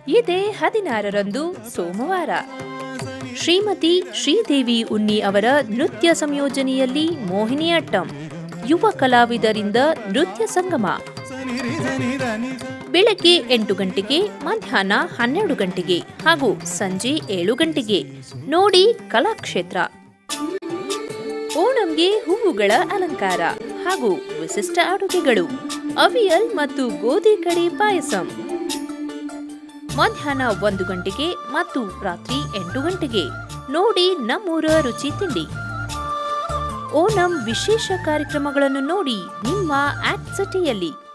ಇದೇ ಹದಿನಾರರಂದು ಸೋಮವಾರ ಶ್ರೀಮತಿ ಶ್ರೀದೇವಿ ಉನ್ನಿ ಅವರ ನೃತ್ಯ ಸಂಯೋಜನೆಯಲ್ಲಿ ಮೋಹಿನಿಯಟ್ಟಂ ಯುವ ಕಲಾವಿದರಿಂದ ನೃತ್ಯ ಸಂಗಮ ಬೆಳಗ್ಗೆ ಎಂಟು ಗಂಟೆಗೆ ಮಧ್ಯಾಹ್ನ ಹನ್ನೆರಡು ಗಂಟೆಗೆ ಹಾಗೂ ಸಂಜೆ ಏಳು ಗಂಟೆಗೆ ನೋಡಿ ಕಲಾಕ್ಷೇತ್ರ ಓಣಂಗೆ ಹೂವುಗಳ ಅಲಂಕಾರ ಹಾಗೂ ವಿಶಿಷ್ಟ ಅಡುಗೆಗಳು ಅವಿಯಲ್ ಮತ್ತು ಗೋಧಿ ಕಡಿ ಪಾಯಸಂ ಮಧ್ಯಾಹ್ನ ಒಂದು ಗಂಟೆಗೆ ಮತ್ತು ರಾತ್ರಿ ಎಂಟು ಗಂಟೆಗೆ ನೋಡಿ ನಮ್ಮೂರ ರುಚಿ ತಿಂಡಿ ಓಣಂ ವಿಶೇಷ ಕಾರ್ಯಕ್ರಮಗಳನ್ನು ನೋಡಿ ನಿಮ್ಮ ಆಕ್ಟ್ ಸಿಟಿಯಲ್ಲಿ